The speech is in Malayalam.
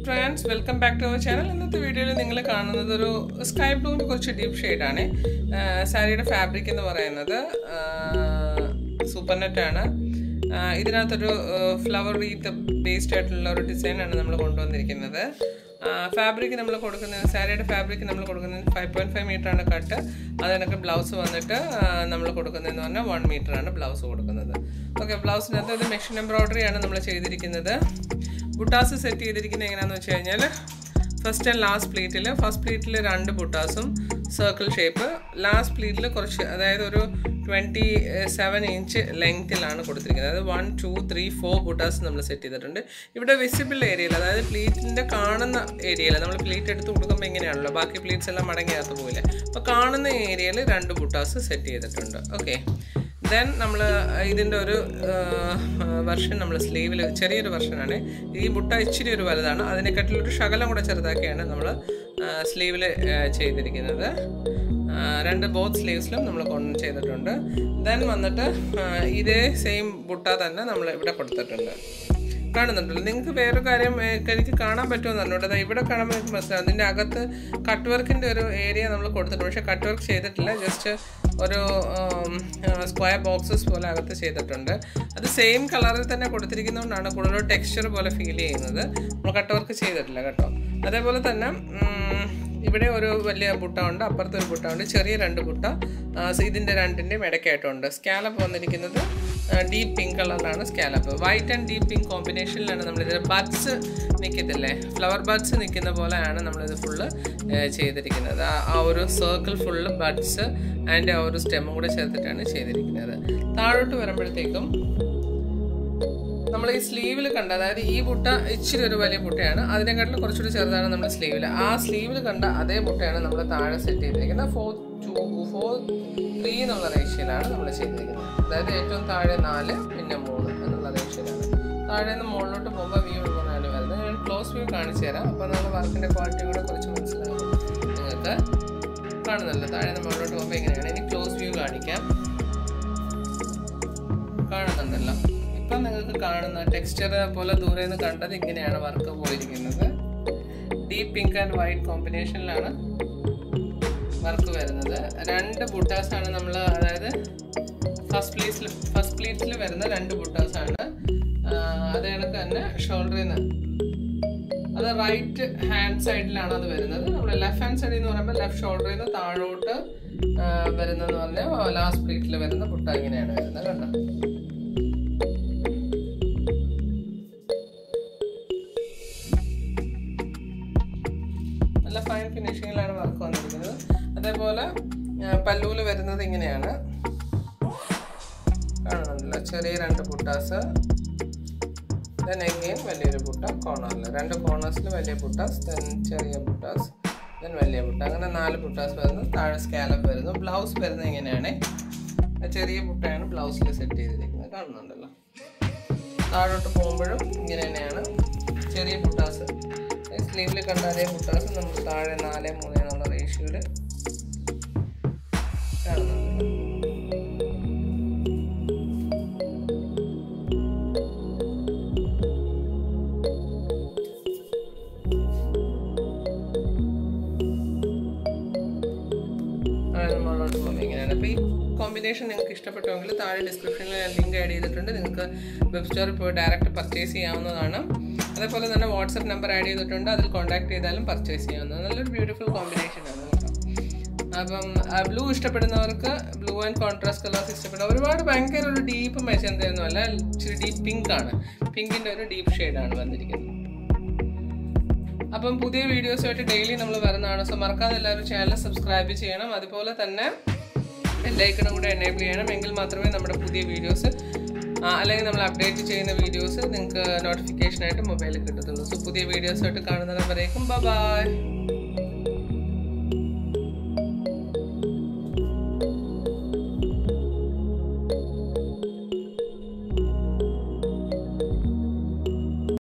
friends welcome back to our channel ഇന്നത്തെ വീഡിയോയിൽ നിങ്ങൾ കാണുന്നത് ഒരു സ്കൈ ബ്ലൂവിന് കുറച്ച് ഡീപ്പ് ഷെയ്ഡാണ് സാരിയുടെ ഫാബ്രിക് എന്ന് പറയുന്നത് സൂപ്പർ നെറ്റാണ് ഇതിനകത്തൊരു ഫ്ലവർ റീത്ത് ബേസ്ഡ് ആയിട്ടുള്ള ഒരു ഡിസൈനാണ് നമ്മൾ കൊണ്ടുവന്നിരിക്കുന്നത് ഫാബ്രിക് നമ്മൾ കൊടുക്കുന്നത് സാരിയുടെ ഫാബ്രിക് നമ്മൾ കൊടുക്കുന്നത് ഫൈവ് പോയിൻറ്റ് ഫൈവ് മീറ്റർ ആണ് കട്ട് അതിനൊക്കെ ബ്ലൗസ് വന്നിട്ട് നമ്മൾ കൊടുക്കുന്നതെന്ന് പറഞ്ഞാൽ വൺ മീറ്റർ ആണ് ബ്ലൗസ് കൊടുക്കുന്നത് ഓക്കെ ബ്ലൗസിനകത്ത് ഇത് മെഷീൻ എംബ്രോയ്ഡറി ആണ് നമ്മൾ ചെയ്തിരിക്കുന്നത് ബുട്ടാസ് സെറ്റ് ചെയ്തിരിക്കുന്നത് എങ്ങനെയാണെന്ന് വെച്ച് കഴിഞ്ഞാൽ ഫസ്റ്റ് ആൻഡ് ലാസ്റ്റ് പ്ലീറ്റിൽ ഫസ്റ്റ് പ്ലീറ്റിൽ രണ്ട് ബുട്ടാസും സർക്കിൾ ഷേപ്പ് ലാസ്റ്റ് പ്ലീറ്റിൽ കുറച്ച് അതായത് ഒരു ട്വൻറ്റി സെവൻ ഇഞ്ച് ലെങ്ത്തിലാണ് കൊടുത്തിരിക്കുന്നത് അതായത് വൺ ടു ത്രീ ഫോർ ബുട്ടാസ് നമ്മൾ സെറ്റ് ചെയ്തിട്ടുണ്ട് ഇവിടെ വിസിബിൾ ഏരിയയിൽ അതായത് പ്ലീറ്റിൻ്റെ കാണുന്ന ഏരിയയിൽ നമ്മൾ പ്ലീറ്റ് എടുത്ത് കൊടുക്കുമ്പോൾ ഇങ്ങനെയാണല്ലോ ബാക്കി പ്ലീറ്റ്സ് എല്ലാം മടങ്ങിയകത്ത് പോകില്ല അപ്പോൾ കാണുന്ന ഏരിയയിൽ രണ്ട് ബുട്ടാസ് സെറ്റ് ചെയ്തിട്ടുണ്ട് ഓക്കെ ദെൻ നമ്മൾ ഇതിൻ്റെ ഒരു വെർഷൻ നമ്മൾ സ്ലീവിൽ ചെറിയൊരു വെർഷനാണ് ഈ ബുട്ട ഇച്ചിരി ഒരു വലുതാണ് അതിനെക്കാട്ടിലൊരു ശകലം കൂടെ ചെറുതാക്കിയാണ് നമ്മൾ സ്ലീവിൽ ചെയ്തിരിക്കുന്നത് രണ്ട് ബോത്ത് സ്ലീവ്സിലും നമ്മൾ കൊണ്ട് ചെയ്തിട്ടുണ്ട് ദെൻ വന്നിട്ട് ഇതേ സെയിം ബുട്ട തന്നെ നമ്മൾ ഇവിടെ കൊടുത്തിട്ടുണ്ട് കാണുന്നുണ്ടല്ലോ നിങ്ങൾക്ക് വേറൊരു കാര്യം എനിക്ക് കാണാൻ പറ്റുമെന്ന് പറഞ്ഞോട്ടെ ഇവിടെ കാണുമ്പോൾ നിങ്ങൾക്ക് മനസ്സിലാവും അതിൻ്റെ അകത്ത് കട്ട് വർക്കിൻ്റെ ഒരു ഏരിയ നമ്മൾ കൊടുത്തിട്ടുണ്ട് പക്ഷേ കട്ട് വർക്ക് ചെയ്തിട്ടില്ല ജസ്റ്റ് ഒരു സ്ക്വയർ ബോക്സസ് പോലെ അകത്ത് ചെയ്തിട്ടുണ്ട് അത് സെയിം കളറിൽ തന്നെ കൊടുത്തിരിക്കുന്നതുകൊണ്ടാണ് കൂടുതൽ ടെക്സ്ചർ പോലെ ഫീൽ ചെയ്യുന്നത് നമ്മൾ കട്ട് വർക്ക് ചെയ്തിട്ടില്ല കേട്ടോ അതേപോലെ തന്നെ ഇവിടെ ഒരു വലിയ ബുട്ട ഉണ്ട് അപ്പുറത്ത് ഒരു ബുട്ട ഉണ്ട് ചെറിയ രണ്ട് ബുട്ട ഇതിൻ്റെ രണ്ടിൻ്റെയും ഇടയ്ക്കായിട്ടുണ്ട് സ്കാലപ്പ് വന്നിരിക്കുന്നത് ഡീപ്പ് പിങ്ക് കളറിലാണ് scallop white and deep pink കോമ്പിനേഷനിലാണ് നമ്മളിത് ബഡ്സ് നിൽക്കത്തില്ലേ ഫ്ലവർ ബഡ്സ് നിൽക്കുന്ന പോലെയാണ് നമ്മളിത് ഫുള്ള് ചെയ്തിരിക്കുന്നത് ആ ഒരു സർക്കിൾ ഫുള്ള് ബഡ്സ് ആൻഡ് ആ ഒരു സ്റ്റെമ്മും കൂടെ ചേർത്തിട്ടാണ് ചെയ്തിരിക്കുന്നത് താഴോട്ട് വരുമ്പോഴത്തേക്കും നമ്മൾ ഈ സ്ലീവിൽ കണ്ട അതായത് ഈ ബുട്ട ഇച്ചിരി ഒരു വലിയ ബുട്ടയാണ് അതിനെക്കാട്ടിലും കുറച്ചുകൂടി ചെറുതാണ് നമ്മൾ സ്ലീവിൽ ആ സ്ലീവിൽ കണ്ട അതേ ബുട്ടയാണ് നമ്മൾ താഴെ സെറ്റ് ചെയ്തിരിക്കുന്നത് ഫോർ ടു ഫോർ ത്രീ എന്നുള്ള റേഷ്യയിലാണ് നമ്മൾ ചെയ്തിരിക്കുന്നത് അതായത് ഏറ്റവും താഴെ നാല് പിന്നെ മൂന്ന് എന്നുള്ള റേഷ്യയിലാണ് താഴെ നിന്ന് മുകളിലോട്ട് പോകുമ്പോൾ വ്യൂ ഇങ്ങനെയാണ് വരുന്നത് ഞാൻ ക്ലോസ് വ്യൂ കാണിച്ചു തരാം അപ്പോൾ നമ്മൾ വർക്കിൻ്റെ ക്വാളിറ്റി കൂടെ കുറച്ച് മനസ്സിലാകും നിങ്ങൾക്ക് കാണുന്നല്ലോ താഴെ നിന്ന് മുകളിലോട്ട് പോകുമ്പോൾ ഇങ്ങനെയാണ് ഇനി ക്ലോസ് വ്യൂ കാണിക്കാം കാണുന്നുണ്ടല്ലോ ഇപ്പം നിങ്ങൾക്ക് കാണുന്ന ടെക്സ്ചർ പോലെ ദൂരെ നിന്ന് കണ്ടത് ഇങ്ങനെയാണ് വർക്ക് പോയിരിക്കുന്നത് ഡീപ്പ് പിങ്ക് ആൻഡ് വൈറ്റ് കോമ്പിനേഷനിലാണ് വർക്ക് വരുന്നത് രണ്ട് ബുട്ടാസ് ആണ് നമ്മൾ അതായത് ഫസ്റ്റ് പ്ലേസിൽ ഫസ്റ്റ് പ്ലേസിൽ വരുന്ന രണ്ട് ബുട്ടാസ് ആണ് അത് കണക്ക് തന്നെ ഷോൾഡറിൽ നിന്ന് അത് റൈറ്റ് ഹാൻഡ് സൈഡിലാണ് അത് വരുന്നത് നമ്മൾ ലെഫ്റ്റ് ഹാൻഡ് സൈഡിൽ എന്ന് പറയുമ്പോൾ ലെഫ്റ്റ് ഷോൾഡറിൽ നിന്ന് താഴോട്ട് വരുന്നതെന്ന് പറഞ്ഞാൽ ലാസ്റ്റ് പ്ലേറ്റിൽ വരുന്ന ബുട്ട ഇങ്ങനെയാണ് വരുന്നത് കണ്ടോ നല്ല ഫൈൻ ഫിനിഷിങ്ങിലാണ് വർക്ക് വന്നിരിക്കുന്നത് അതേപോലെ പല്ലൂല് വരുന്നത് ഇങ്ങനെയാണ് കാണുന്നുണ്ടല്ലോ ചെറിയ രണ്ട് പുട്ടാസ് ദെൻ എഗെയിൻ വലിയൊരു പുട്ട കോർണറിൽ രണ്ട് കോർണേഴ്സിൽ വലിയ പുട്ടാസ് ദെൻ ചെറിയ പുട്ടാസ് ദെൻ വലിയ പുട്ട അങ്ങനെ നാല് പുട്ടാസ് വരുന്നു താഴെ സ്കാലപ്പ് വരുന്നു ബ്ലൗസ് വരുന്നത് ഇങ്ങനെയാണ് ചെറിയ പുട്ടയാണ് ബ്ലൗസിൽ സെറ്റ് ചെയ്തിരിക്കുന്നത് കാണുന്നുണ്ടല്ലോ താഴോട്ട് പോകുമ്പോഴും ഇങ്ങനെ തന്നെയാണ് ചെറിയ പുട്ടാസ് സ്ലീവിൽ കണ്ട അതേ മുട്ടാസ് നമ്മൾ താഴെ നാല് മൂന്ന് എന്നുള്ള റേഷ്യോയിൽ കാണുന്നുണ്ട് മുകളിലോട്ട് പോകുമ്പോൾ ഇങ്ങനെയാണ് അപ്പോൾ ഈ കോമ്പിനേഷൻ നിങ്ങൾക്ക് ഇഷ്ടപ്പെട്ടുവെങ്കിൽ താഴെ ഡിസ്ക്രിപ്ഷനിൽ ഞാൻ ലിങ്ക് ആഡ് ചെയ്തിട്ടുണ്ട് നിങ്ങൾക്ക് വെബ് സ്റ്റോറിൽ പോയി ഡയറക്റ്റ് പർച്ചേസ് ചെയ്യാവുന്നതാണ് അതേപോലെ തന്നെ വാട്സപ്പ് നമ്പർ ആഡ് ചെയ്തിട്ടുണ്ട് അതിൽ കോൺടാക്ട് ചെയ്താലും പർച്ചേസ് ചെയ്യാവുന്നത് നല്ലൊരു ബ്യൂട്ടിഫുൾ കോമ്പിനേഷൻ ആണ് കേട്ടോ അപ്പം ബ്ലൂ ഇഷ്ടപ്പെടുന്നവർക്ക് ബ്ലൂ ആൻഡ് കോൺട്രാസ്റ്റ് കളേഴ്സ് ഇഷ്ടപ്പെടുന്ന ഒരുപാട് ഭയങ്കര ഒരു ഡീപ്പ് മെച്ചന്തൊന്നും അല്ല ഇച്ചിരി ഡീപ്പ് പിങ്ക് ആണ് പിങ്കിൻ്റെ ഒരു ഡീപ്പ് ഷെയ്ഡാണ് വന്നിരിക്കുന്നത് അപ്പം പുതിയ വീഡിയോസുമായിട്ട് ഡെയിലി നമ്മൾ വരുന്നതാണ് സോ മറക്കാതെ എല്ലാവരും ചാനൽ സബ്സ്ക്രൈബ് ചെയ്യണം അതുപോലെ തന്നെ ബെല്ലൈക്കണും കൂടെ എനേബിൾ ചെയ്യണം എങ്കിൽ മാത്രമേ നമ്മുടെ പുതിയ വീഡിയോസ് അല്ലെങ്കിൽ നമ്മൾ അപ്ഡേറ്റ് ചെയ്യുന്ന വീഡിയോസ് നിങ്ങൾക്ക് നോട്ടിഫിക്കേഷനായിട്ട് മൊബൈലിൽ കിട്ടത്തുള്ളൂ സോ പുതിയ വീഡിയോസായിട്ട് കാണുന്നവരേക്കും ബൈ